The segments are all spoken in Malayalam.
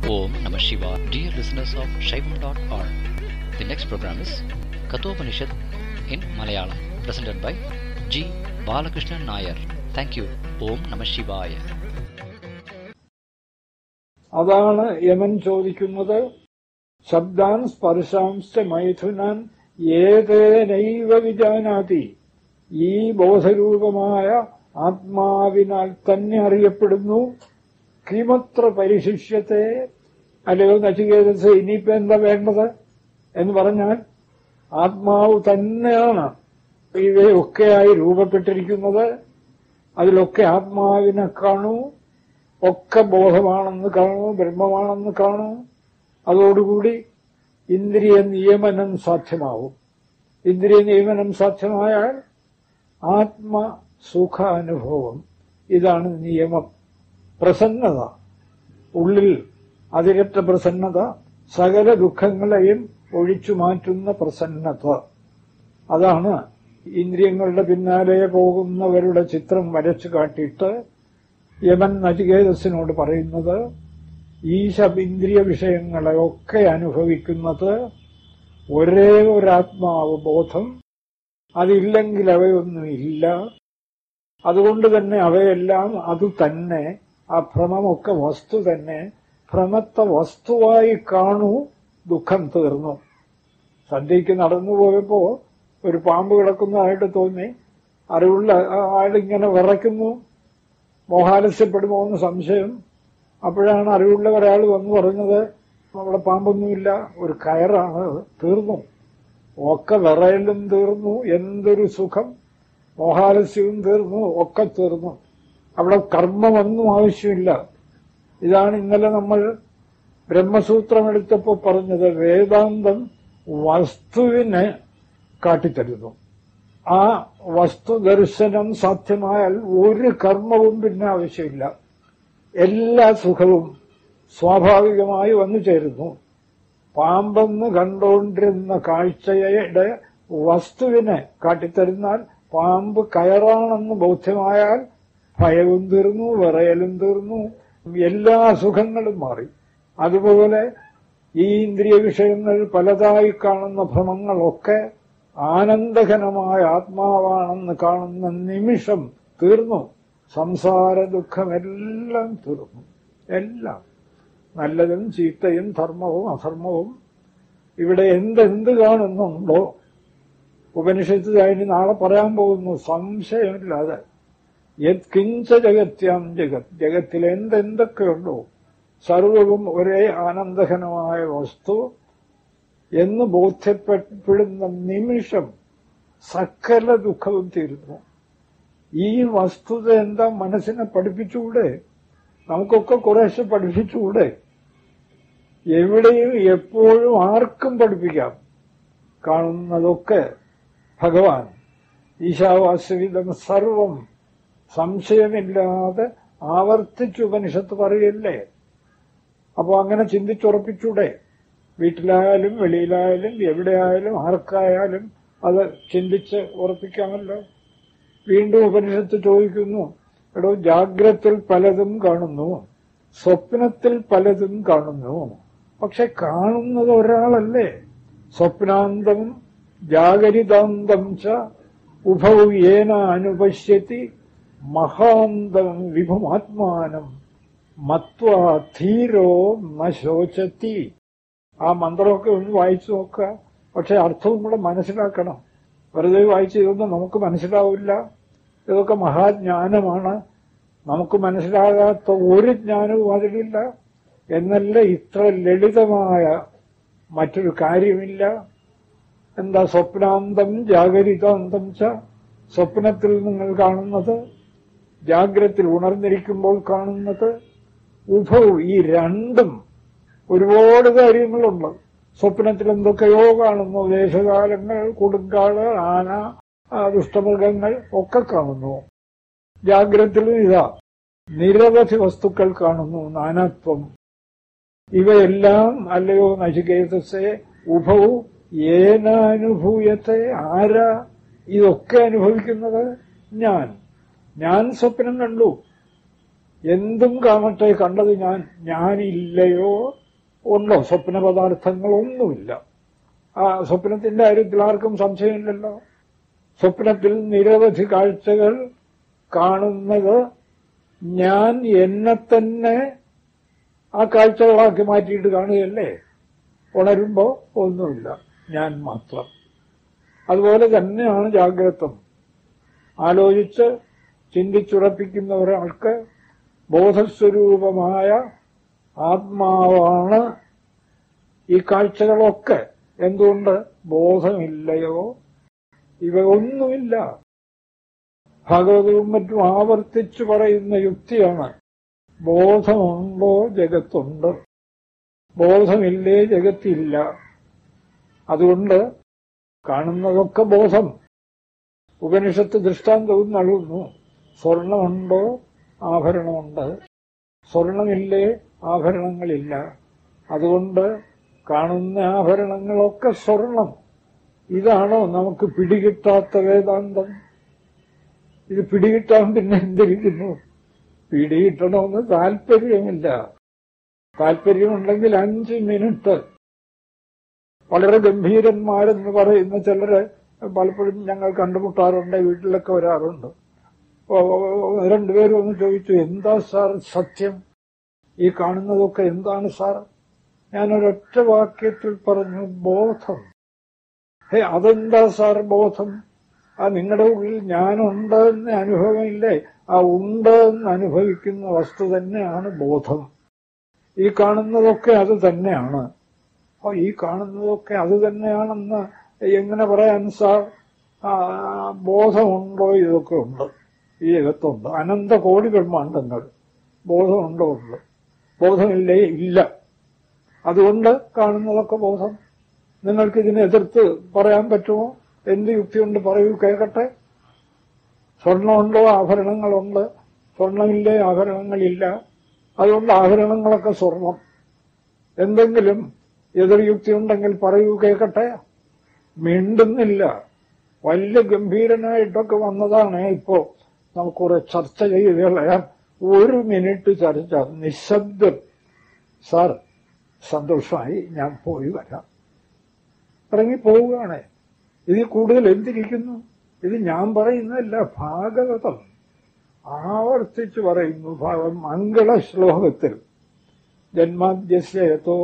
Om Namah Shivaya. Dear listeners of Shaivam.org, the next program is Kathopanishad in Malayalam, presented by G. Balakrishnan Nair. Thank you. Om Namah Shivaya. അതാണ് യമൻ ചോദിക്കുന്നത് ശബ്ദാൻ സ്പർശാംശ മൈഥുനാൻ ഏതേനൈവ വിജാനാതി ഈ ബോധരൂപമായ ആത്മാവിനാൽ തന്നെ അറിയപ്പെടുന്നു കിമത്ര പരിശിഷ്യത്തെ അല്ലയോ നചികേതസ് ഇനിയിപ്പോ എന്താ വേണ്ടത് എന്ന് പറഞ്ഞാൽ ആത്മാവ് തന്നെയാണ് ഇവയൊക്കെയായി രൂപപ്പെട്ടിരിക്കുന്നത് അതിലൊക്കെ ആത്മാവിനെ കാണൂ ഒക്കെ ബോധമാണെന്ന് കാണൂ ബ്രഹ്മമാണെന്ന് കാണൂ അതോടുകൂടി ഇന്ദ്രിയ നിയമനം സാധ്യമാവും ഇന്ദ്രിയ നിയമനം സാധ്യമായാൽ ആത്മസുഖാനുഭവം ഇതാണ് നിയമം പ്രസന്നത ഉള്ളിൽ അതിരറ്റ പ്രസന്നത സകല ദുഃഖങ്ങളെയും ഒഴിച്ചു മാറ്റുന്ന പ്രസന്നത അതാണ് ഇന്ദ്രിയങ്ങളുടെ പിന്നാലെ പോകുന്നവരുടെ ചിത്രം വരച്ചു കാട്ടിയിട്ട് യമൻ നചികേതസിനോട് പറയുന്നത് ഈ ശബിന്ദ്രിയ വിഷയങ്ങളെയൊക്കെ അനുഭവിക്കുന്നത് ഒരേ ഒരാത്മാവ് ബോധം അതില്ലെങ്കിൽ അവയൊന്നുമില്ല അതുകൊണ്ട് തന്നെ അവയെല്ലാം അത് തന്നെ ആ ഭ്രമമൊക്കെ വസ്തു തന്നെ ഭ്രമത്തെ വസ്തുവായി കാണൂ ദുഃഖം തീർന്നു സന്ധ്യയ്ക്ക് നടന്നു പോയപ്പോ ഒരു പാമ്പ് കിടക്കുന്നതായിട്ട് തോന്നി അറിവുള്ള ആളിങ്ങനെ വിറയ്ക്കുന്നു മോഹാലസ്യപ്പെടുമോ എന്ന് സംശയം അപ്പോഴാണ് അറിവുള്ള ഒരാൾ വന്നു പറഞ്ഞത് അവിടെ പാമ്പൊന്നുമില്ല ഒരു കയറാണ് തീർന്നു ഒക്കെ വിറയലും തീർന്നു എന്തൊരു സുഖം മോഹാലസ്യവും തീർന്നു ഒക്കെ തീർന്നു അവിടെ കർമ്മമൊന്നും ആവശ്യമില്ല ഇതാണ് ഇന്നലെ നമ്മൾ ബ്രഹ്മസൂത്രം എടുത്തപ്പോൾ പറഞ്ഞത് വേദാന്തം വസ്തുവിനെ കാട്ടിത്തരുന്നു ആ വസ്തു ദർശനം സാധ്യമായാൽ ഒരു കർമ്മവും പിന്നെ ആവശ്യമില്ല എല്ലാ സുഖവും സ്വാഭാവികമായി വന്നു ചേരുന്നു പാമ്പെന്ന് കണ്ടുകൊണ്ടിരുന്ന കാഴ്ചയുടെ വസ്തുവിനെ കാട്ടിത്തരുന്നാൽ പാമ്പ് കയറാണെന്ന് ബോധ്യമായാൽ ഭയവും തീർന്നു വിറയലും തീർന്നു എല്ലാ സുഖങ്ങളും മാറി അതുപോലെ ഈ ഇന്ദ്രിയ വിഷയങ്ങൾ പലതായി കാണുന്ന ഭ്രമങ്ങളൊക്കെ ആനന്ദഘനമായ ആത്മാവാണെന്ന് കാണുന്ന നിമിഷം തീർന്നു സംസാര ദുഃഖമെല്ലാം തീർന്നു എല്ലാം നല്ലതും ചീത്തയും ധർമ്മവും അധർമ്മവും ഇവിടെ എന്തെന്ത് കാണുന്നുണ്ടോ ഉപനിഷത്ത് അതിന് നാളെ പറയാൻ പോകുന്നു സംശയമില്ലാതെ യത് കിഞ്ച ജഗത്യാം ജഗത് ജഗത്തിൽ എന്തെന്തൊക്കെയുണ്ടോ സർവവും ഒരേ ആനന്ദഘനമായ വസ്തു എന്ന് ബോധ്യപ്പെടുന്ന നിമിഷം സകല ദുഃഖവും തീരുന്നു ഈ വസ്തുത എന്താ മനസ്സിനെ പഠിപ്പിച്ചുകൂടെ നമുക്കൊക്കെ കുറേശ്ശെ പഠിപ്പിച്ചുകൂടെ എവിടെയും എപ്പോഴും ആർക്കും പഠിപ്പിക്കാം കാണുന്നതൊക്കെ ഭഗവാൻ ഈശാവാസ്യവിധം സർവം സംശയമില്ലാതെ ആവർത്തിച്ച് ഉപനിഷത്ത് പറയല്ലേ അപ്പോ അങ്ങനെ ചിന്തിച്ചുറപ്പിച്ചൂടെ വീട്ടിലായാലും വെളിയിലായാലും എവിടെയായാലും ആർക്കായാലും അത് ചിന്തിച്ച് ഉറപ്പിക്കാമല്ലോ വീണ്ടും ഉപനിഷത്ത് ചോദിക്കുന്നു എടോ ജാഗ്രത്തിൽ പലതും കാണുന്നു സ്വപ്നത്തിൽ പലതും കാണുന്നു പക്ഷെ കാണുന്നത് ഒരാളല്ലേ സ്വപ്നാന്തം ജാഗരിതാന്തം ച ഉഭൗ ഏന അനുപശ്യത്തി മഹാന്തം വിഭുമാത്മാനം മത്വാ ധീരോ നശോചത്തി ആ മന്ത്രമൊക്കെ ഒന്ന് വായിച്ചു നോക്കുക പക്ഷെ അർത്ഥവും കൂടെ മനസ്സിലാക്കണം വെറുതെ വായിച്ച് ഇതൊന്നും നമുക്ക് മനസ്സിലാവില്ല ഇതൊക്കെ മഹാജ്ഞാനമാണ് നമുക്ക് മനസ്സിലാകാത്ത ഒരു ജ്ഞാനവും അതിലില്ല എന്നല്ല ഇത്ര ലളിതമായ മറ്റൊരു കാര്യമില്ല എന്താ സ്വപ്നാന്തം ജാഗരിതാന്തം ച സ്വപ്നത്തിൽ നിങ്ങൾ കാണുന്നത് ജാഗ്രത്തിൽ ഉണർന്നിരിക്കുമ്പോൾ കാണുന്നത് ഉഭവും ഈ രണ്ടും ഒരുപാട് കാര്യങ്ങളുണ്ട് സ്വപ്നത്തിൽ എന്തൊക്കെയോ കാണുന്നു ദേശകാലങ്ങൾ കൊടുങ്കാട് ആന ദുഷ്ടമൃഗങ്ങൾ ഒക്കെ കാണുന്നു ജാഗ്രതത്തിലും ഇതാ നിരവധി വസ്തുക്കൾ കാണുന്നു നാനാത്വം ഇവയെല്ലാം അല്ലയോ നചികേതസെ ഉഭവും ഏനാനുഭൂയത്തെ ആരാ ഇതൊക്കെ അനുഭവിക്കുന്നത് ഞാൻ ഞാൻ സ്വപ്നം കണ്ടു എന്തും കാണട്ടെ കണ്ടത് ഞാൻ ഞാനില്ലയോ ഉണ്ടോ സ്വപ്ന പദാർത്ഥങ്ങളൊന്നുമില്ല ആ സ്വപ്നത്തിന്റെ കാര്യത്തിൽ ആർക്കും സംശയമില്ലല്ലോ സ്വപ്നത്തിൽ നിരവധി കാഴ്ചകൾ കാണുന്നത് ഞാൻ എന്നെ തന്നെ ആ കാഴ്ചകളാക്കി മാറ്റിയിട്ട് കാണുകയല്ലേ ഉണരുമ്പോ ഒന്നുമില്ല ഞാൻ മാത്രം അതുപോലെ തന്നെയാണ് ജാഗ്രതം ആലോചിച്ച് ചിന്തിച്ചുറപ്പിക്കുന്ന ഒരാൾക്ക് ബോധസ്വരൂപമായ ആത്മാവാണ് ഈ കാഴ്ചകളൊക്കെ എന്തുകൊണ്ട് ബോധമില്ലയോ ഇവ ഒന്നുമില്ല ഭാഗവതവും മറ്റും ആവർത്തിച്ചു പറയുന്ന യുക്തിയാണ് ബോധമുണ്ടോ ജഗത്തുണ്ട് ബോധമില്ലേ ജഗത്തില്ല അതുകൊണ്ട് കാണുന്നതൊക്കെ ബോധം ഉപനിഷത്ത് ദൃഷ്ടാന്തവും നൽകുന്നു സ്വർണമുണ്ടോ ആഭരണമുണ്ട് സ്വർണമില്ലേ ആഭരണങ്ങളില്ല അതുകൊണ്ട് കാണുന്ന ആഭരണങ്ങളൊക്കെ സ്വർണം ഇതാണോ നമുക്ക് പിടികിട്ടാത്ത വേദാന്തം ഇത് പിടികിട്ടാൻ പിന്നെ എന്തിരിക്കുന്നു പിടികിട്ടണമെന്ന് താല്പര്യമില്ല താല്പര്യമുണ്ടെങ്കിൽ അഞ്ച് മിനിറ്റ് വളരെ ഗംഭീരന്മാരെന്ന് പറയുന്ന ചിലര് പലപ്പോഴും ഞങ്ങൾ കണ്ടുമുട്ടാറുണ്ട് വീട്ടിലൊക്കെ വരാറുണ്ട് രണ്ടുപേരും ഒന്ന് ചോദിച്ചു എന്താ സാർ സത്യം ഈ കാണുന്നതൊക്കെ എന്താണ് സാർ ഞാനൊരൊറ്റ വാക്യത്തിൽ പറഞ്ഞു ബോധം ഹേ അതെന്താ സാർ ബോധം ആ നിങ്ങളുടെ ഉള്ളിൽ ഞാനുണ്ട് എന്ന് അനുഭവമില്ലേ ആ ഉണ്ട് എന്ന് അനുഭവിക്കുന്ന വസ്തു തന്നെയാണ് ബോധം ഈ കാണുന്നതൊക്കെ അത് തന്നെയാണ് അപ്പൊ ഈ കാണുന്നതൊക്കെ അത് തന്നെയാണെന്ന് എങ്ങനെ പറയാൻ സാർ ബോധമുണ്ടോ ഇതൊക്കെ ഉണ്ട് ഈ ജഗത്തുണ്ട് അനന്ത കോടി ബ്രഹ്മാണ്ടങ്ങൾ ബോധമുണ്ടോ ഉണ്ട് ബോധമില്ലേ ഇല്ല അതുകൊണ്ട് കാണുന്നതൊക്കെ ബോധം നിങ്ങൾക്ക് ഇതിനെ എതിർത്ത് പറയാൻ പറ്റുമോ എന്ത് യുക്തിയുണ്ട് പറയൂ കേൾക്കട്ടെ സ്വർണമുണ്ടോ ആഭരണങ്ങളുണ്ട് സ്വർണമില്ലേ ആഭരണങ്ങളില്ല അതുകൊണ്ട് ആഭരണങ്ങളൊക്കെ സ്വർണം എന്തെങ്കിലും എതിർ യുക്തി ഉണ്ടെങ്കിൽ പറയൂ കേൾക്കട്ടെ മിണ്ടുന്നില്ല വലിയ ഗംഭീരനായിട്ടൊക്കെ വന്നതാണ് ഇപ്പോ നമുക്ക് കുറെ ചർച്ച ചെയ്ത് കളയാം ഒരു മിനിറ്റ് ചർച്ച നിശബ്ദം സാർ സന്തോഷമായി ഞാൻ പോയി വരാം ഇറങ്ങി പോവുകയാണ് ഇതിൽ കൂടുതൽ എന്തിരിക്കുന്നു ഇത് ഞാൻ പറയുന്നതല്ല ഭാഗവതം ആവർത്തിച്ച് പറയുന്നു ഭാഗം മംഗള ശ്ലോകത്തിൽ ജന്മാദ്യസ്യതോ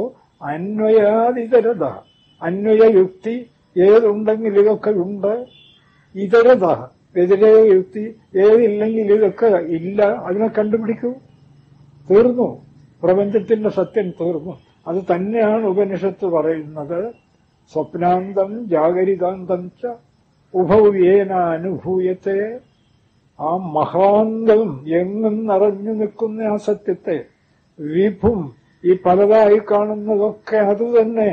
അന്വയാതിതരത അന്വയയുക്തി ഏതുണ്ടെങ്കിൽ ഇതൊക്കെ ഉണ്ട് ഇതരത വ്യതിരേക യുക്തി ഏതില്ലെങ്കിൽ ഇതൊക്കെ ഇല്ല അതിനെ കണ്ടുപിടിക്കൂ തീർന്നു പ്രപഞ്ചത്തിന്റെ സത്യം തീർന്നു അത് തന്നെയാണ് ഉപനിഷത്ത് പറയുന്നത് സ്വപ്നാന്തം ജാഗരിതാന്തം ച ഉഭവ്യേന അനുഭൂയത്തെ ആ മഹാന്തം എങ്ങും നിറഞ്ഞു നിൽക്കുന്ന ആ സത്യത്തെ വിഭും ഈ പലതായി കാണുന്നതൊക്കെ അതുതന്നെ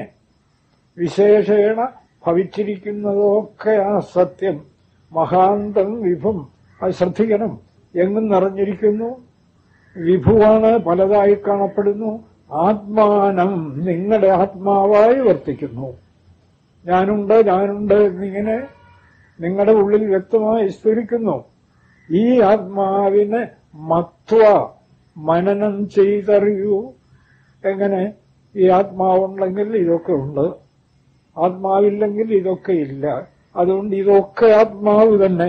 വിശേഷേണ ഭവിച്ചിരിക്കുന്നതൊക്കെ ആ സത്യം മഹാന്തം വിഭും അത് ശ്രദ്ധിക്കണം എങ്ങും നിറഞ്ഞിരിക്കുന്നു വിഭുവാണ് പലതായി കാണപ്പെടുന്നു ആത്മാനം നിങ്ങളുടെ ആത്മാവായി വർത്തിക്കുന്നു ഞാനുണ്ട് ഞാനുണ്ട് എന്നിങ്ങനെ നിങ്ങളുടെ ഉള്ളിൽ വ്യക്തമായി സ്ഫുരിക്കുന്നു ഈ ആത്മാവിനെ മത്വ മനനം ചെയ്തറിയൂ എങ്ങനെ ഈ ആത്മാവുണ്ടെങ്കിൽ ഇതൊക്കെ ഉണ്ട് ആത്മാവില്ലെങ്കിൽ ഇതൊക്കെ ഇല്ല അതുകൊണ്ട് ഇതൊക്കെ ആത്മാവ് തന്നെ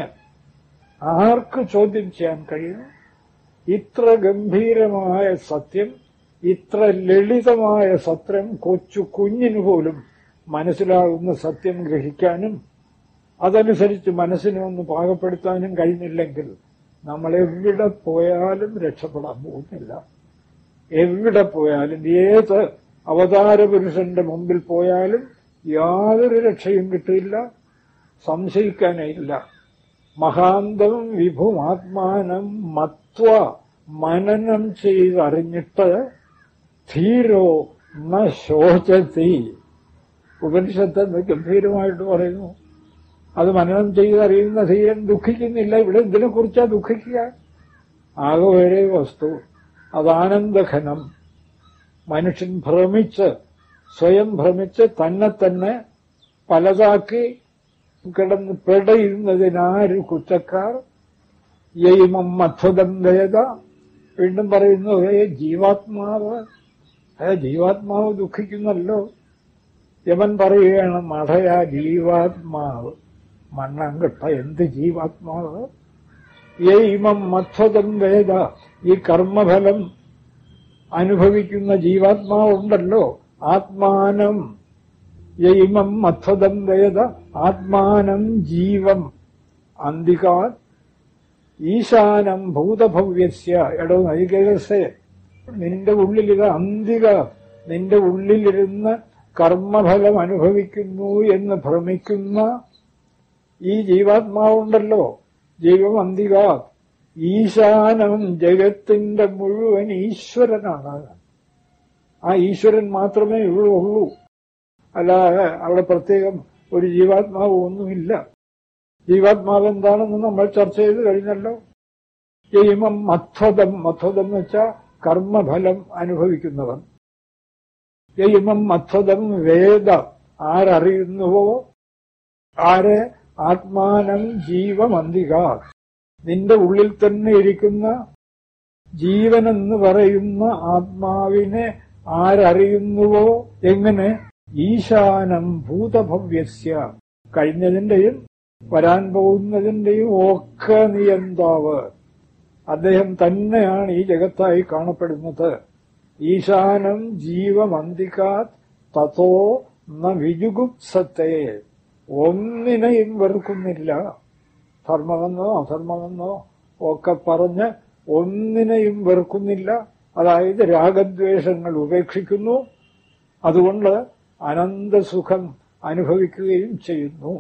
ആർക്ക് ചോദ്യം ചെയ്യാൻ കഴിയും ഇത്ര ഗംഭീരമായ സത്യം ഇത്ര ലളിതമായ സത്യം കൊച്ചു കുഞ്ഞിന് പോലും മനസ്സിലാകുന്ന സത്യം ഗ്രഹിക്കാനും അതനുസരിച്ച് മനസ്സിനെ ഒന്ന് പാകപ്പെടുത്താനും കഴിഞ്ഞില്ലെങ്കിൽ നമ്മൾ എവിടെ പോയാലും രക്ഷപ്പെടാൻ പോകുന്നില്ല എവിടെ പോയാലും ഏത് അവതാര പുരുഷന്റെ മുമ്പിൽ പോയാലും യാതൊരു രക്ഷയും കിട്ടില്ല സംശയിക്കാനേ ഇല്ല മഹാന്തം വിഭും ആത്മാനം മത്വ മനനം ചെയ്തറിഞ്ഞിട്ട് ധീരോ ന ശോചത്തി ഉപനിഷത്ത് ഗംഭീരമായിട്ട് പറയുന്നു അത് മനനം ചെയ്തറിയുന്ന ധീരൻ ദുഃഖിക്കുന്നില്ല ഇവിടെ ഇതിനെ കുറിച്ചാ ദുഃഖിക്കുക ആകെ ഒരേ വസ്തു അതാനന്ദഘനം മനുഷ്യൻ ഭ്രമിച്ച് സ്വയം ഭ്രമിച്ച് തന്നെ തന്നെ പലതാക്കി കിടന്ന് പെടയുന്നതിനാര് കുറ്റക്കാർ യൈമം മധ്വദം വേദ വീണ്ടും പറയുന്നു ഹേ ജീവാത്മാവ് ഹേ ജീവാത്മാവ് ദുഃഖിക്കുന്നല്ലോ യമൻ പറയുകയാണ് മഠയാ ജീവാത്മാവ് മണ്ണാങ്കട്ട എന്ത് ജീവാത്മാവ് യൈമം മത്വതം വേദ ഈ കർമ്മഫലം അനുഭവിക്കുന്ന ജീവാത്മാവുണ്ടല്ലോ ആത്മാനം യൈമം മത്വതം വേദ ആത്മാനം ജീവം അന്തികാ ഈശാനം ഭൂതഭവ്യസ്യ എടോ നൈകേസേ നിന്റെ ഉള്ളിലിത് അന്തിക നിന്റെ ഉള്ളിലിരുന്ന് കർമ്മഫലം അനുഭവിക്കുന്നു എന്ന് ഭ്രമിക്കുന്ന ഈ ജീവാത്മാവുണ്ടല്ലോ ജീവം അന്തിക ഈശാനം ജഗത്തിന്റെ മുഴുവൻ ഈശ്വരനാണ് ആ ഈശ്വരൻ മാത്രമേ ഉള്ളൂ അല്ലാതെ അവിടെ പ്രത്യേകം ഒരു ജീവാത്മാവ് ഒന്നുമില്ല ജീവാത്മാവ് എന്താണെന്ന് നമ്മൾ ചർച്ച ചെയ്ത് കഴിഞ്ഞല്ലോ ജൈമം മത്വതം മത്വതം എന്ന് വെച്ചാൽ കർമ്മഫലം അനുഭവിക്കുന്നവൻ ജൈമം മത്വതം വേദ ആരറിയുന്നുവോ ആരെ ആത്മാനം ജീവമന്തിക നിന്റെ ഉള്ളിൽ തന്നെ ഇരിക്കുന്ന ജീവനെന്ന് പറയുന്ന ആത്മാവിനെ ആരറിയുന്നുവോ എങ്ങനെ ഈശാനം ഭൂതഭവ്യസ്യ കഴിഞ്ഞതിന്റെയും വരാൻ പോകുന്നതിന്റെയും ഒക്കെ നിയന്താവ് അദ്ദേഹം തന്നെയാണ് ഈ ജഗത്തായി കാണപ്പെടുന്നത് ഈശാനം ജീവമന്തികാത് തതോ ന വിജുഗുപ്സത്തെ ഒന്നിനെയും വെറുക്കുന്നില്ല ധർമ്മമെന്നോ അധർമ്മമെന്നോ ഒക്കെ പറഞ്ഞ് ഒന്നിനെയും വെറുക്കുന്നില്ല അതായത് രാഗദ്വേഷങ്ങൾ ഉപേക്ഷിക്കുന്നു അതുകൊണ്ട് അനന്തസുഖം അനുഭവിക്കുകയും ചെയ്യുന്നു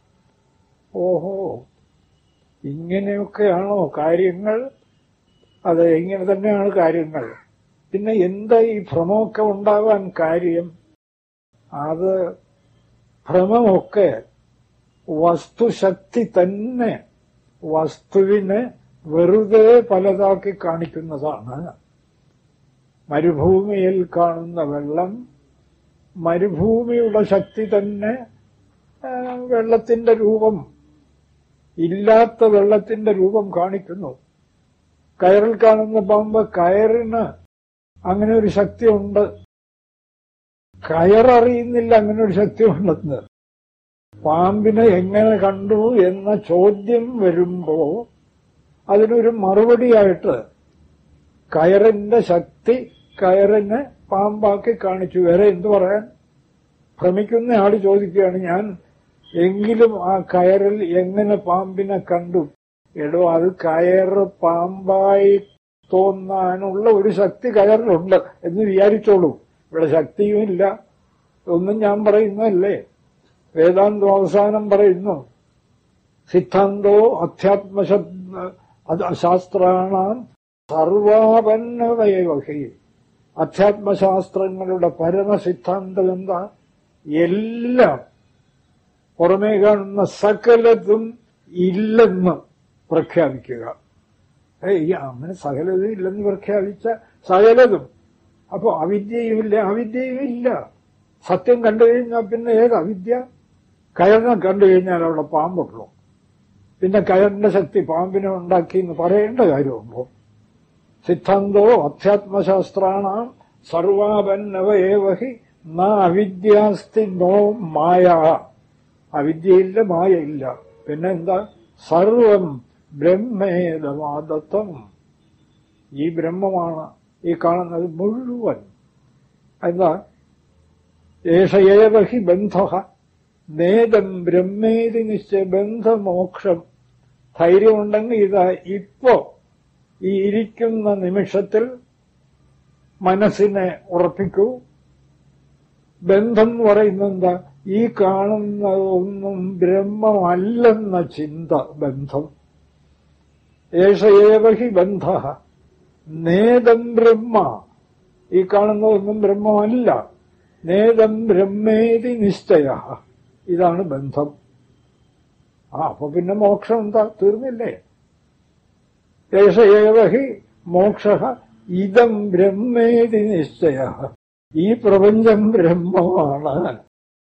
ഓഹോ ഇങ്ങനെയൊക്കെയാണോ കാര്യങ്ങൾ അതെ ഇങ്ങനെ തന്നെയാണ് കാര്യങ്ങൾ പിന്നെ എന്താ ഈ ഭ്രമമൊക്കെ ഉണ്ടാവാൻ കാര്യം അത് ഭ്രമമൊക്കെ വസ്തുശക്തി തന്നെ വസ്തുവിനെ വെറുതെ പലതാക്കി കാണിക്കുന്നതാണ് മരുഭൂമിയിൽ കാണുന്ന വെള്ളം മരുഭൂമിയുടെ ശക്തി തന്നെ ആ, വെള്ളത്തിന്റെ രൂപം ഇല്ലാത്ത വെള്ളത്തിന്റെ രൂപം കാണിക്കുന്നു കയറിൽ കാണുന്ന പാമ്പ് കയറിന് അങ്ങനെ ഒരു ശക്തിയുണ്ട് കയററിയുന്നില്ല അങ്ങനെ ഒരു ശക്തി ഉണ്ടെന്ന് പാമ്പിനെ എങ്ങനെ കണ്ടു എന്ന ചോദ്യം വരുമ്പോ അതിനൊരു മറുപടിയായിട്ട് കയറിന്റെ ശക്തി കയറിനെ പാമ്പാക്കി കാണിച്ചു വേറെ എന്തു പറയാൻ ഭ്രമിക്കുന്ന ആള് ചോദിക്കുകയാണ് ഞാൻ എങ്കിലും ആ കയറിൽ എങ്ങനെ പാമ്പിനെ കണ്ടു എടോ അത് കയറ് പാമ്പായി തോന്നാനുള്ള ഒരു ശക്തി കയറിലുണ്ട് എന്ന് വിചാരിച്ചോളൂ ഇവിടെ ശക്തിയുമില്ല ഒന്നും ഞാൻ പറയുന്നതല്ലേ വേദാന്തം അവസാനം പറയുന്നു സിദ്ധാന്തോ അധ്യാത്മ ശാസ്ത്രാണാം സർവാപന്നവയവഹി അധ്യാത്മശാസ്ത്രങ്ങളുടെ പരമസിദ്ധാന്തം എന്താ എല്ലാം പുറമേ കാണുന്ന സകലതും ഇല്ലെന്ന് പ്രഖ്യാപിക്കുക ഏയ് അങ്ങനെ സകലതും ഇല്ലെന്ന് പ്രഖ്യാപിച്ച സകലതും അപ്പൊ അവിദ്യയുമില്ല അവിദ്യയുമില്ല സത്യം കണ്ടു കഴിഞ്ഞാൽ പിന്നെ ഏത് അവിദ്യ കയറിനെ കണ്ടു കഴിഞ്ഞാൽ അവിടെ പാമ്പുള്ളൂ പിന്നെ കയറിന്റെ ശക്തി പാമ്പിനെ ഉണ്ടാക്കി എന്ന് പറയേണ്ട കാര്യമുണ്ടോ സിദ്ധാന്തോ അധ്യാത്മശാസ്ത്രാണാം സർവാപന്നവയേവഹി ന അവിദ്യാസ്തി നോ മായ അവിദ്യയില്ല മായയില്ല പിന്നെ എന്താ സർവം ബ്രഹ്മേദമാദത്തം ഈ ബ്രഹ്മമാണ് ഈ കാണുന്നത് മുഴുവൻ എന്താ ഏഷയേവ ഹി ബന്ധ നേദം ബ്രഹ്മേതി നിശ്ചയ ബന്ധമോക്ഷം ധൈര്യമുണ്ടെങ്കിൽ ഇതാ ഇപ്പോ ഈ ഇരിക്കുന്ന നിമിഷത്തിൽ മനസ്സിനെ ഉറപ്പിക്കൂ ബന്ധം എന്ന് പറയുന്നത് എന്താ ഈ കാണുന്നതൊന്നും ബ്രഹ്മമല്ലെന്ന ചിന്ത ബന്ധം ഏഷയേവ ഹി ബന്ധ നേദം ബ്രഹ്മ ഈ കാണുന്നതൊന്നും ബ്രഹ്മമല്ല നേദം ബ്രഹ്മേതി നിശ്ചയ ഇതാണ് ബന്ധം ആ അപ്പൊ പിന്നെ മോക്ഷം എന്താ തീർന്നില്ലേ ഏഷയേവ ഹി മോക്ഷ ഇതം ബ്രഹ്മേതി നിശ്ചയ ഈ പ്രപഞ്ചം ബ്രഹ്മമാണ്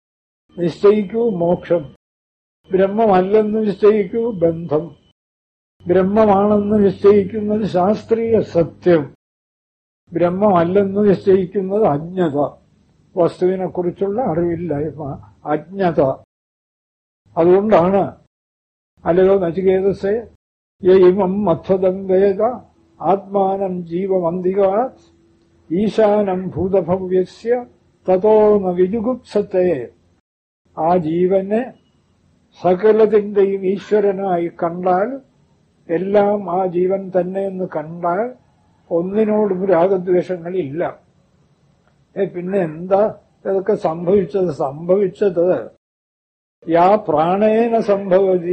നിശ്ചയിക്കൂ മോക്ഷം ബ്രഹ്മമല്ലെന്ന് നിശ്ചയിക്കൂ ബന്ധം ബ്രഹ്മമാണെന്ന് നിശ്ചയിക്കുന്നത് ശാസ്ത്രീയ സത്യം ബ്രഹ്മമല്ലെന്ന് നിശ്ചയിക്കുന്നത് അജ്ഞത വസ്തുവിനെക്കുറിച്ചുള്ള അറിവില്ലായ്മ അജ്ഞത അതുകൊണ്ടാണ് അല്ലയോ നചികേതസെ യയിമം മത്വദം വേദ ആത്മാനം ജീവമന്തികാത് ഈശാനം ഭൂതഭവ്യസ്യ തതോ ന വിജുഗുപ്സത്തെ ആ ജീവനെ സകലത്തിന്റെയും ഈശ്വരനായി കണ്ടാൽ എല്ലാം ആ ജീവൻ തന്നെ എന്ന് കണ്ടാൽ ഒന്നിനോടും രാഗദ്വേഷങ്ങളില്ല ഏ, പിന്നെ എന്താ ഇതൊക്കെ സംഭവിച്ചത് സംഭവിച്ചത് യാ പ്രാണേന സംഭവതി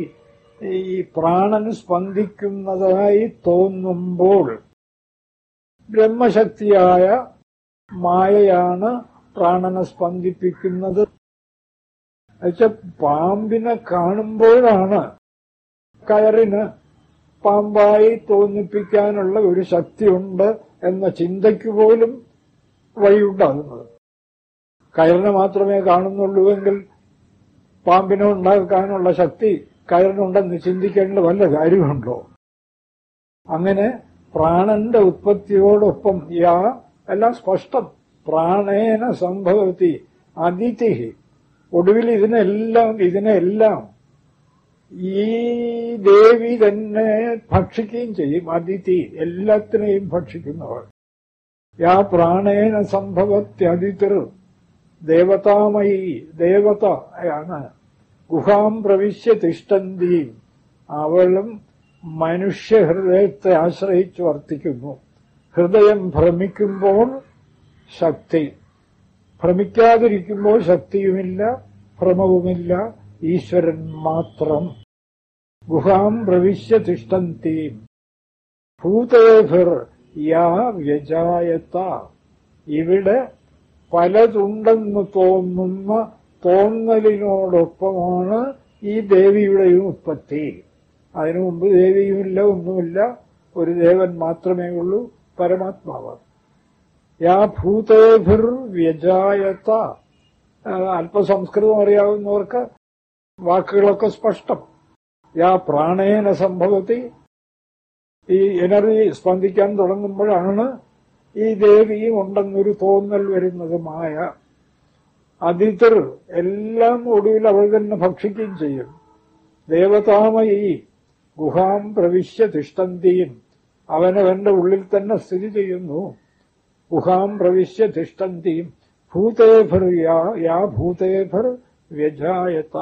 ഈ പ്രാണൻ സ്പന്ദിക്കുന്നതായി തോന്നുമ്പോൾ ബ്രഹ്മശക്തിയായ മായയാണ് പ്രാണനെ സ്പന്ദിപ്പിക്കുന്നത് എന്നുവെച്ചാൽ പാമ്പിനെ കാണുമ്പോഴാണ് കയറിന് പാമ്പായി തോന്നിപ്പിക്കാനുള്ള ഒരു ശക്തിയുണ്ട് എന്ന ചിന്തയ്ക്ക് പോലും വഴിയുണ്ടാകുന്നത് കയറിനെ മാത്രമേ കാണുന്നുള്ളൂവെങ്കിൽ പാമ്പിനെ ഉണ്ടാക്കാനുള്ള ശക്തി കയറിനുണ്ടെന്ന് ചിന്തിക്കേണ്ട വല്ല കാര്യമുണ്ടോ അങ്ങനെ പ്രാണന്റെ ഉത്പത്തിയോടൊപ്പം യാ എല്ലാം സ്പഷ്ടം പ്രാണേന സംഭവത്തി അതിഥി ഒടുവിൽ ഇതിനെല്ലാം ഇതിനെല്ലാം ഈ ദേവി തന്നെ ഭക്ഷിക്കുകയും ചെയ്യും അതിഥി എല്ലാത്തിനെയും ഭക്ഷിക്കുന്നവൾ യാ പ്രാണേന സംഭവത്യതിഥിർ ദേവതാമയി ദേവതയാണ് ഗുഹാം പ്രവിശ്യ തിഷ്ടന്തി അവളും മനുഷ്യഹൃദയത്തെ ആശ്രയിച്ച് വർത്തിക്കുന്നു ഹൃദയം ഭ്രമിക്കുമ്പോൾ ശക്തി ഭ്രമിക്കാതിരിക്കുമ്പോൾ ശക്തിയുമില്ല ഭ്രമവുമില്ല ഈശ്വരൻ മാത്രം ഗുഹാം പ്രവിശ്യ തിഷ്ടന്തി ഭൂതേഭിർ യാ വ്യജായത്ത ഇവിടെ പലതുണ്ടെന്ന് തോന്നുന്ന തോന്നലിനോടൊപ്പമാണ് ഈ ദേവിയുടെയും ഉത്പത്തി അതിനു മുമ്പ് ദേവിയുമില്ല ഒന്നുമില്ല ഒരു ദേവൻ മാത്രമേ ഉള്ളൂ പരമാത്മാവ് യാ ഭൂതേഭിർ വ്യജായത്ത ആ, അല്പസംസ്കൃതം അറിയാവുന്നവർക്ക് വാക്കുകളൊക്കെ സ്പഷ്ടം യാ പ്രാണേന സംഭവത്തി ഈ എനർജി സ്പന്ദിക്കാൻ തുടങ്ങുമ്പോഴാണ് ഈ ദേവിയും ഉണ്ടെന്നൊരു തോന്നൽ വരുന്നത് മായ അതിഥിർ എല്ലാം ഒടുവിൽ അവൾ തന്നെ ഭക്ഷിക്കുകയും ചെയ്യും ദേവതാമയി ഗുഹാം പ്രവിശ്യ തിഷ്ടന്തിയും അവനവന്റെ ഉള്ളിൽ തന്നെ സ്ഥിതി ചെയ്യുന്നു ഗുഹാം പ്രവിശ്യ തിഷ്ടന്തിയും ഭൂതേഭർ യാ യാ ഭൂതേഭർ വ്യജായത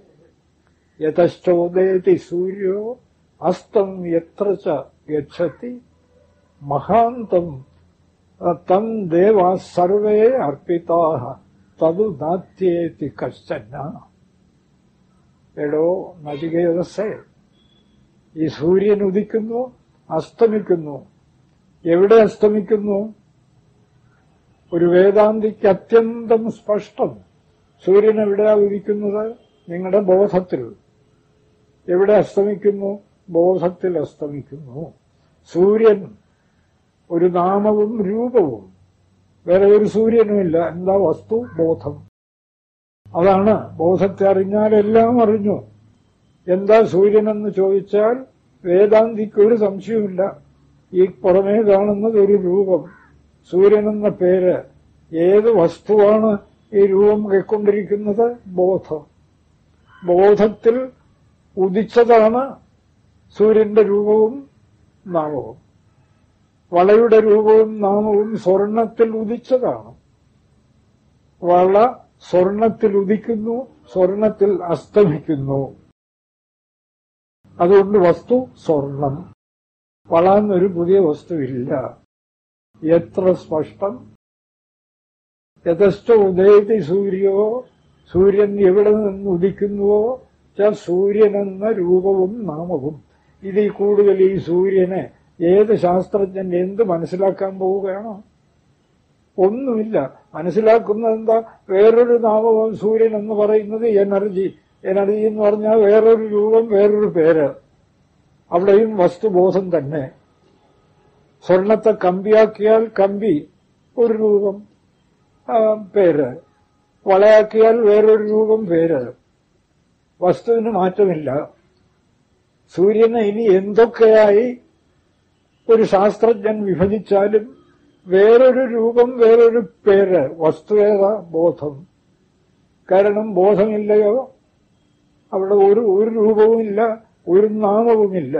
യതശ്ചോദേതി സൂര്യോ അസ്തം യത്ര ച ഗച്ഛതി മഹാന്തം തം ദേവാ സർവേ അർപ്പിതാ തതു നാത്യേതി കശ്ചന എടോ നചികേതസേ ഈ സൂര്യൻ ഉദിക്കുന്നു അസ്തമിക്കുന്നു എവിടെ അസ്തമിക്കുന്നു ഒരു വേദാന്തിക്ക് അത്യന്തം സ്പഷ്ടം സൂര്യൻ എവിടെയാ ഉദിക്കുന്നത് നിങ്ങളുടെ ബോധത്തിൽ എവിടെ അസ്തമിക്കുന്നു ബോധത്തിൽ അസ്തമിക്കുന്നു സൂര്യൻ ഒരു നാമവും രൂപവും വേറെ ഒരു സൂര്യനുമില്ല എന്താ വസ്തു ബോധം അതാണ് ബോധത്തെ അറിഞ്ഞാൽ എല്ലാം അറിഞ്ഞു എന്താ സൂര്യനെന്ന് ചോദിച്ചാൽ വേദാന്തിക്ക് ഒരു സംശയമില്ല ഈ പുറമേ കാണുന്നത് ഒരു രൂപം സൂര്യൻ എന്ന പേര് ഏത് വസ്തുവാണ് ഈ രൂപം കൈക്കൊണ്ടിരിക്കുന്നത് ബോധം ബോധത്തിൽ ഉദിച്ചതാണ് സൂര്യന്റെ രൂപവും നാമവും വളയുടെ രൂപവും നാമവും സ്വർണത്തിൽ ഉദിച്ചതാണ് വള സ്വർണത്തിൽ ഉദിക്കുന്നു സ്വർണത്തിൽ അസ്തമിക്കുന്നു അതുകൊണ്ട് വസ്തു സ്വർണം വള എന്നൊരു പുതിയ വസ്തുവില്ല എത്ര സ്പഷ്ടം യഥസ്ഥ ഉദയത്തി സൂര്യോ സൂര്യൻ എവിടെ നിന്ന് ഉദിക്കുന്നുവോ ച സൂര്യൻ എന്ന രൂപവും നാമവും ഇതിൽ കൂടുതൽ ഈ സൂര്യനെ ഏത് ശാസ്ത്രജ്ഞൻ എന്ത് മനസ്സിലാക്കാൻ പോവുകയാണോ ഒന്നുമില്ല മനസ്സിലാക്കുന്നത് എന്താ വേറൊരു നാമവും സൂര്യൻ എന്ന് പറയുന്നത് എനർജി എനർജി എന്ന് പറഞ്ഞാൽ വേറൊരു രൂപം വേറൊരു പേര് അവിടെയും വസ്തുബോധം തന്നെ സ്വർണത്തെ കമ്പിയാക്കിയാൽ കമ്പി ഒരു രൂപം ആ, പേര് വളയാക്കിയാൽ വേറൊരു രൂപം പേര് വസ്തുവിന് മാറ്റമില്ല സൂര്യനെ ഇനി എന്തൊക്കെയായി ഒരു ശാസ്ത്രജ്ഞൻ വിഭജിച്ചാലും വേറൊരു രൂപം വേറൊരു പേര് വസ്തുവേദ ബോധം കാരണം ബോധമില്ലയോ അവിടെ ഒരു ഒരു രൂപവുമില്ല ഒരു നാമവുമില്ല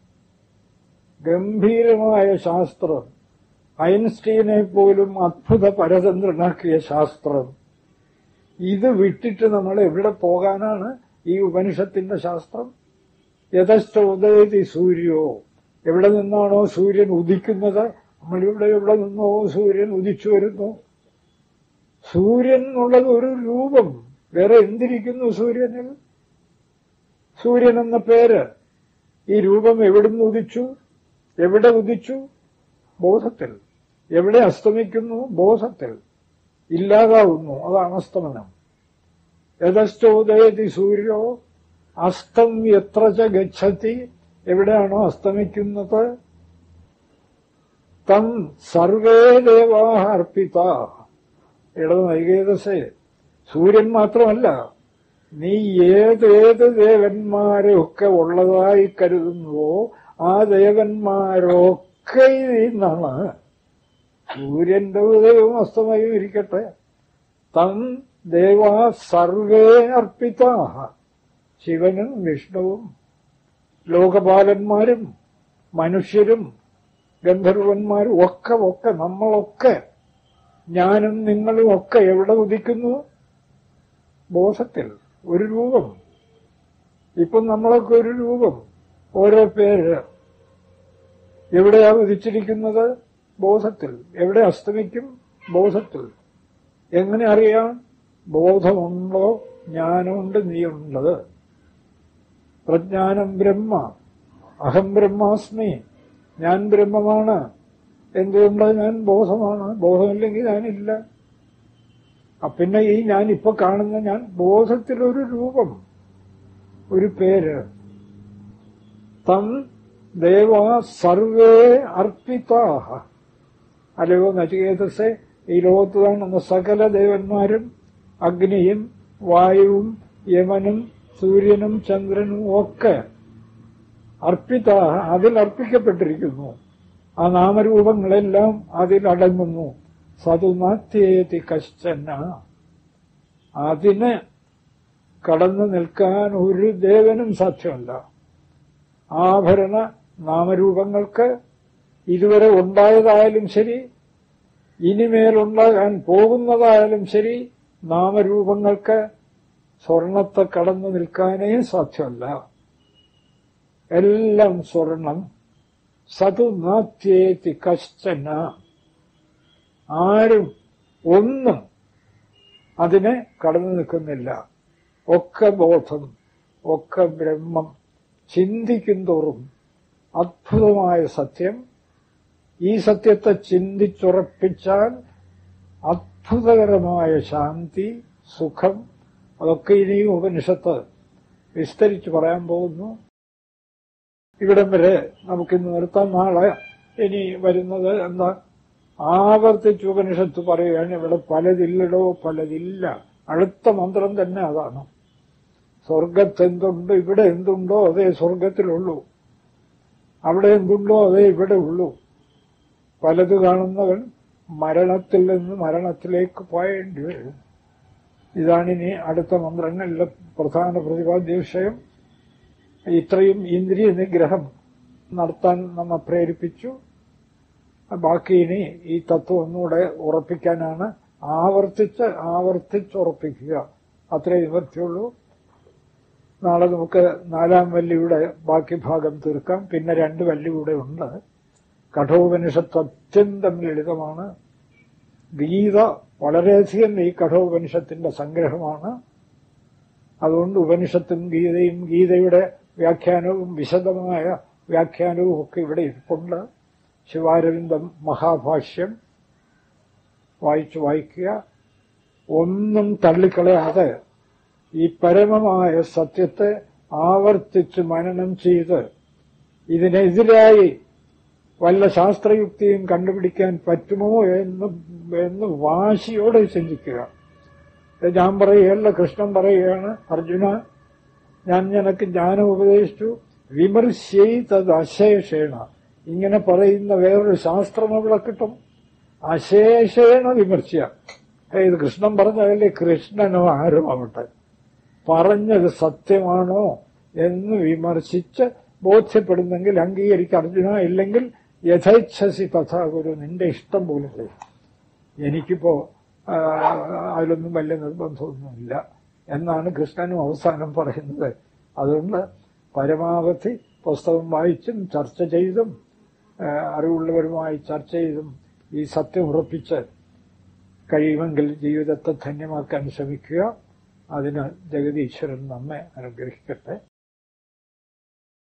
ഗംഭീരമായ ശാസ്ത്രം ഐൻസ്റ്റീനെ പോലും അത്ഭുത പരതന്ത്രനാക്കിയ ശാസ്ത്രം ഇത് വിട്ടിട്ട് നമ്മൾ എവിടെ പോകാനാണ് ഈ ഉപനിഷത്തിന്റെ ശാസ്ത്രം യഥസ്ഥ ഉദയതി സൂര്യോ എവിടെ നിന്നാണോ സൂര്യൻ ഉദിക്കുന്നത് നമ്മളിവിടെ എവിടെ നിന്നോ സൂര്യൻ ഉദിച്ചു വരുന്നു സൂര്യൻ എന്നുള്ളത് ഒരു രൂപം വേറെ എന്തിരിക്കുന്നു സൂര്യനിൽ സൂര്യൻ എന്ന പേര് ഈ രൂപം എവിടുന്ന് ഉദിച്ചു എവിടെ ഉദിച്ചു ബോധത്തിൽ എവിടെ അസ്തമിക്കുന്നു ബോധത്തിൽ ഇല്ലാതാവുന്നു അതാണ് അസ്തമനം യഥസ്ഥോദയതി സൂര്യോ അസ്തം എത്ര ച ഗച്ഛത്തി എവിടെയാണോ അസ്തമിക്കുന്നത് തം സർവേ ദേവാഹ അർപ്പിത ഇടത് നൈകേതസേ സൂര്യൻ മാത്രമല്ല നീ ഏതേത് ദേവന്മാരെയൊക്കെ ഉള്ളതായി കരുതുന്നുവോ ആ ദേവന്മാരൊക്കെ നിന്നാണ് സൂര്യന്റെ ഉദയവും അസ്തമയവും ഇരിക്കട്ടെ തം ദേവാ സർവേ അർപ്പിതാഹ ശിവനും വിഷ്ണുവും ലോകപാലന്മാരും മനുഷ്യരും ഗന്ധർവന്മാരും ഒക്കെ ഒക്കെ നമ്മളൊക്കെ ഞാനും നിങ്ങളും ഒക്കെ എവിടെ ഉദിക്കുന്നു ബോധത്തിൽ ഒരു രൂപം ഇപ്പം നമ്മളൊക്കെ ഒരു രൂപം ഓരോ പേര് എവിടെയാ ഉദിച്ചിരിക്കുന്നത് ബോധത്തിൽ എവിടെ അസ്തമിക്കും ബോധത്തിൽ എങ്ങനെ അറിയാം ബോധമുണ്ടോ ജ്ഞാനമുണ്ട് നീയുണ്ട് പ്രജ്ഞാനം ബ്രഹ്മ അഹം ബ്രഹ്മാസ്മി ഞാൻ ബ്രഹ്മമാണ് എന്തുകൊണ്ട് ഞാൻ ബോധമാണ് ബോധമില്ലെങ്കിൽ ഞാനില്ല അ, പിന്നെ ഈ ഞാൻ ഇപ്പൊ കാണുന്ന ഞാൻ ബോധത്തിലൊരു രൂപം ഒരു പേര് തം ദേവാ സർവേ അർപ്പിതാഹ അല്ലയോ നചികേതസെ ഈ ലോകത്ത് കാണുന്ന സകല ദേവന്മാരും അഗ്നിയും വായുവും യമനും സൂര്യനും ചന്ദ്രനും ഒക്കെ അർപ്പിത അതിൽ അർപ്പിക്കപ്പെട്ടിരിക്കുന്നു ആ നാമരൂപങ്ങളെല്ലാം അതിൽ അടങ്ങുന്നു സതുനാത്യേതി കശ്ചന അതിന് കടന്നു നിൽക്കാൻ ഒരു ദേവനും സാധ്യമല്ല ആഭരണ നാമരൂപങ്ങൾക്ക് ഇതുവരെ ഉണ്ടായതായാലും ശരി ഇനിമേലുണ്ടാകാൻ പോകുന്നതായാലും ശരി നാമരൂപങ്ങൾക്ക് സ്വർണത്തെ കടന്നു നിൽക്കാനേ സാധ്യമല്ല എല്ലാം സ്വർണം സതു നാത്യേതി കശ്ചന ആരും ഒന്നും അതിനെ കടന്നു നിൽക്കുന്നില്ല ഒക്കെ ബോധം ഒക്കെ ബ്രഹ്മം ചിന്തിക്കും തോറും അദ്ഭുതമായ സത്യം ഈ സത്യത്തെ ചിന്തിച്ചുറപ്പിച്ചാൽ അത്ഭുതകരമായ ശാന്തി സുഖം അതൊക്കെ ഇനിയും ഉപനിഷത്ത് വിസ്തരിച്ച് പറയാൻ പോകുന്നു ഇവിടം വരെ നമുക്കിന്ന് നിർത്താം നാളെ ഇനി വരുന്നത് എന്താ ആവർത്തിച്ച് ഉപനിഷത്ത് പറയുകയാണ് ഇവിടെ പലതില്ലടോ പലതില്ല അടുത്ത മന്ത്രം തന്നെ അതാണ് സ്വർഗത്തെന്തുണ്ട് ഇവിടെ എന്തുണ്ടോ അതേ സ്വർഗത്തിലുള്ളൂ അവിടെ എന്തുണ്ടോ അതേ ഇവിടെ ഉള്ളൂ പലത് കാണുന്നവൻ മരണത്തിൽ നിന്ന് മരണത്തിലേക്ക് പോയേണ്ടി വരും ഇതാണിനി അടുത്ത മന്ത്രങ്ങളിലെ പ്രധാന പ്രതിപാദ്യ വിഷയം ഇത്രയും ഇന്ദ്രിയ നിഗ്രഹം നടത്താൻ നമ്മെ പ്രേരിപ്പിച്ചു ബാക്കി ഇനി ഈ തത്വം ഒന്നുകൂടെ ഉറപ്പിക്കാനാണ് ആവർത്തിച്ച് ആവർത്തിച്ചുറപ്പിക്കുക അത്രേ നിവർത്തിയുള്ളൂ നാളെ നമുക്ക് നാലാം വല്ലിയുടെ ബാക്കി ഭാഗം തീർക്കാം പിന്നെ രണ്ട് വല്ലി കൂടെ ഉണ്ട് കഠോപനിഷത്ത് അത്യന്തം ലളിതമാണ് ഗീത വളരെയധികം ഈ കഠോപനിഷത്തിന്റെ സംഗ്രഹമാണ് അതുകൊണ്ട് ഉപനിഷത്തും ഗീതയും ഗീതയുടെ വ്യാഖ്യാനവും വിശദമായ വ്യാഖ്യാനവും ഒക്കെ ഇവിടെ ഇരിപ്പുണ്ട് ശിവാരവിന്ദം മഹാഭാഷ്യം വായിച്ചു വായിക്കുക ഒന്നും തള്ളിക്കളയാതെ ഈ പരമമായ സത്യത്തെ ആവർത്തിച്ച് മനനം ചെയ്ത് ഇതിനെതിരായി വല്ല ശാസ്ത്രയുക്തിയും കണ്ടുപിടിക്കാൻ പറ്റുമോ എന്ന് എന്ന് വാശിയോടെ ചിന്തിക്കുക ഞാൻ പറയുകയല്ല കൃഷ്ണൻ പറയുകയാണ് അർജുന ഞാൻ നിനക്ക് ജ്ഞാനം ഉപദേശിച്ചു വിമർശയത് അശേഷേണ ഇങ്ങനെ പറയുന്ന വേറൊരു ശാസ്ത്രം അവിടെ കിട്ടും അശേഷേണ വിമർശിയ ഇത് കൃഷ്ണൻ പറഞ്ഞതല്ലേ കൃഷ്ണനോ ആരും ആവട്ടെ പറഞ്ഞത് സത്യമാണോ എന്ന് വിമർശിച്ച് ബോധ്യപ്പെടുന്നെങ്കിൽ അംഗീകരിക്കുക അർജുന ഇല്ലെങ്കിൽ യഥേച്ഛസി തഥാ ഗുരു നിന്റെ ഇഷ്ടം പോലെ ചെയ്യും എനിക്കിപ്പോ ആ, അതിലൊന്നും വലിയ നിർബന്ധമൊന്നുമില്ല എന്നാണ് കൃഷ്ണനും അവസാനം പറയുന്നത് അതുകൊണ്ട് പരമാവധി പുസ്തകം വായിച്ചും ചർച്ച ചെയ്തും ആ, അറിവുള്ളവരുമായി ചർച്ച ചെയ്തും ഈ സത്യം ഉറപ്പിച്ച് കഴിയുമെങ്കിൽ ജീവിതത്തെ ധന്യമാക്കാൻ ശ്രമിക്കുക അതിന് ജഗതീശ്വരൻ നമ്മെ അനുഗ്രഹിക്കട്ടെ